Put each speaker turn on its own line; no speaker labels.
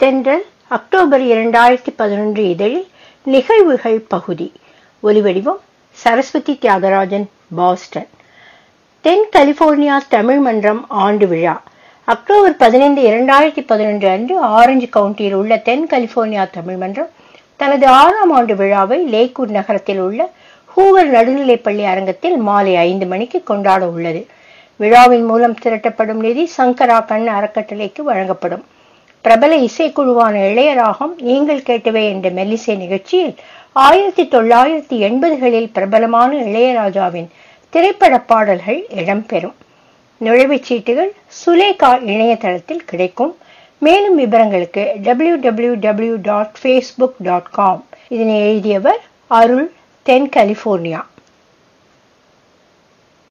தென்றல் அக்டோபர் இரண்டாயிரத்தி பதினொன்று இதழில் நிகழ்வுகள் பகுதி ஒலிவடிவம் சரஸ்வதி தியாகராஜன் பாஸ்டன் தென் கலிபோர்னியா தமிழ் மன்றம் ஆண்டு விழா அக்டோபர் பதினைந்து இரண்டாயிரத்தி பதினொன்று அன்று ஆரஞ்சு கவுண்டியில் உள்ள தென் கலிபோர்னியா தமிழ் மன்றம் தனது ஆறாம் ஆண்டு விழாவை லேக்கூர் நகரத்தில் உள்ள ஹூவர் நடுநிலைப்பள்ளி அரங்கத்தில் மாலை ஐந்து மணிக்கு கொண்டாட உள்ளது விழாவின் மூலம் திரட்டப்படும் நிதி சங்கரா கண் அறக்கட்டளைக்கு வழங்கப்படும் பிரபல இசைக்குழுவான இளையராகம் நீங்கள் கேட்டவே என்ற மெல்லிசை நிகழ்ச்சியில் ஆயிரத்தி தொள்ளாயிரத்தி எண்பதுகளில் பிரபலமான இளையராஜாவின் திரைப்பட பாடல்கள் இடம்பெறும் நுழைவுச் சீட்டுகள் சுலேகா இணையதளத்தில் கிடைக்கும் மேலும் விவரங்களுக்கு W W W dot Facebook dot com இதனை எழுதியவர் அருள் தென் கலிபோர்னியா